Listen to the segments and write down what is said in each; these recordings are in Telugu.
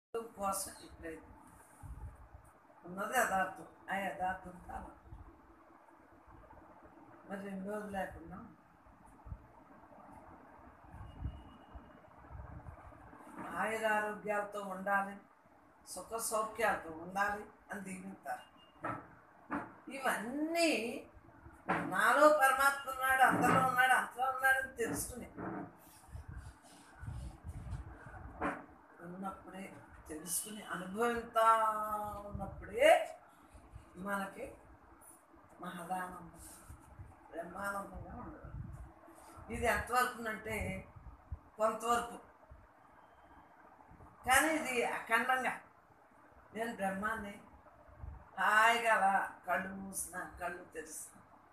కోసం ఈ ప్రయత్నం ఉన్నది యథార్థం ఆ యథార్థం కాలం మరి రెండు రోజులు లేకుండా ఆయుర ఆరోగ్యాలతో ఉండాలి సుఖ సౌఖ్యాలతో ఉండాలి అని దీవిస్తారు ఇవన్నీ నాలో పరమాత్మ ఉన్నాడు అందరూ ఉన్నాడు అంతలో ఉన్నాడని తెలుసుకుని ఉన్నప్పుడే తెలుసుకుని అనుభవిస్తా ఉన్నప్పుడే మనకి మహదానందం బ్రహ్మానందంగా ఉండదు ఇది ఎంతవరకు అంటే కొంతవరకు కానీ ఇది అఖండంగా నేను బ్రహ్మాన్ని హాయిగా అలా కళ్ళు మూసిన కళ్ళు తెరిసిన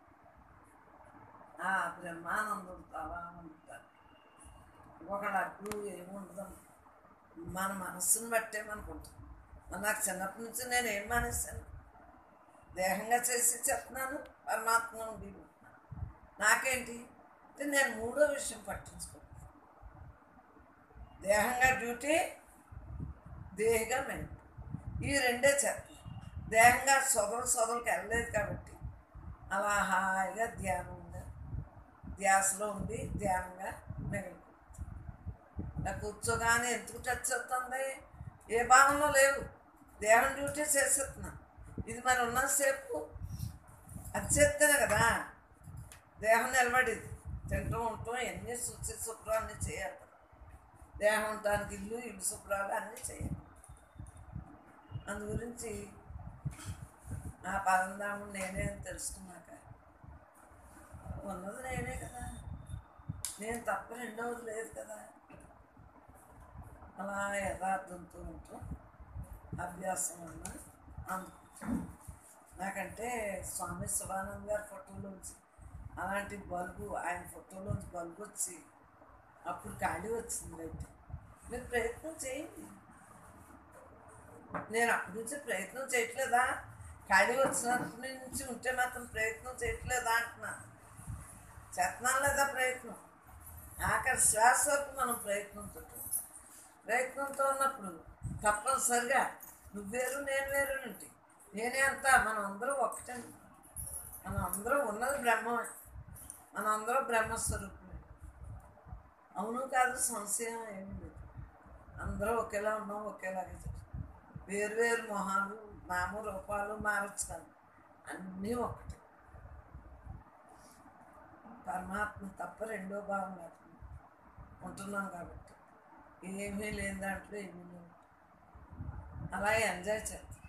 ఆ బ్రహ్మానందంతో అలా ఉంటారు ఒకళ్ళు అడ్డు ఏముండదు మన మనస్సును బట్టే మనకు ఉంటుంది మరి నాకు చిన్నప్పటి నుంచి నేను ఏం మానేశాను దేహంగా చేసి చెప్తున్నాను పరమాత్మ ఉండి ఉంటున్నాను. నాకేంటి అంటే నేను మూడో విషయం పట్టించుకోను దేహంగా డ్యూటీ దేహిగా మేము ఈ రెండే చేస్తున్నాను దేహంగా సొదలు సొదలకు వెళ్ళలేదు కాబట్టి అలా హాయిగా ధ్యానంగా ధ్యాసలో ఉండి ధ్యానంగా మిగిలిపోతుంది ఇలా కూర్చోగానే ఎందుకు టచ్ అవుతుంది ఏ భాగంలో లేవు దేహం డ్యూటీ చేసేస్తున్నా ఇది మరి ఉన్నంతసేపు అది చేస్తేనే కదా దేహం నిలబడేది తింటూ ఉంటాం ఎన్ని శుచి శుభ్రం అన్నీ చేయాలి కదా దేహం ఉండటానికి ఇల్లు ఇల్లు శుభ్రాలు అన్నీ చేయాలి అందు గురించి నా పరంధామం నేనే అని తెలుసుకున్నాక ఉన్నది నేనే కదా నేను తప్ప రెండవది లేదు కదా అలా యథార్థంతో ఉంటూ అభ్యాసం వల్ల అందుకుంటాం నాకంటే స్వామి శివానంద్ గారి ఫోటోలోంచి అలాంటి బల్బు ఆయన ఫోటోలోంచి బల్బు వచ్చి అప్పుడు ఖాళీ వచ్చింది లైట్ మీరు ప్రయత్నం చేయండి నేను అప్పటి నుంచి ప్రయత్నం చేయట్లేదా ఖాళీ వచ్చినప్పటి నుంచి ఉంటే మాత్రం ప్రయత్నం చేయట్లేదా అంటున్నా చేస్తున్నాను లేదా ప్రయత్నం ఆఖరి శ్వాస వరకు మనం ప్రయత్నంతో ఉంటాం. ప్రయత్నంతో ఉన్నప్పుడు తప్పనిసరిగా నువ్వు వేరు నేను వేరు నుండి నేనే అంతా మనం అందరూ ఒకటండి మనం అందరూ ఉన్నది బ్రహ్మమే మనం అందరూ బ్రహ్మస్వరూపమే అవును కాదు సంశయం ఏమీ లేదు అందరూ ఒకేలా ఉన్నాం ఒకేలాగే చేస్తాం వేరు వేరు మొహాలు నామ రూపాలు మారచ్చు కానీ అన్నీ ఒకటే పరమాత్మ తప్ప రెండో భావం లేకుండా ఉంటున్నాం కాబట్టి ఏమీ లేని దాంట్లో ఏమీ లేదు అలా ఎంజాయ్ చేస్తాం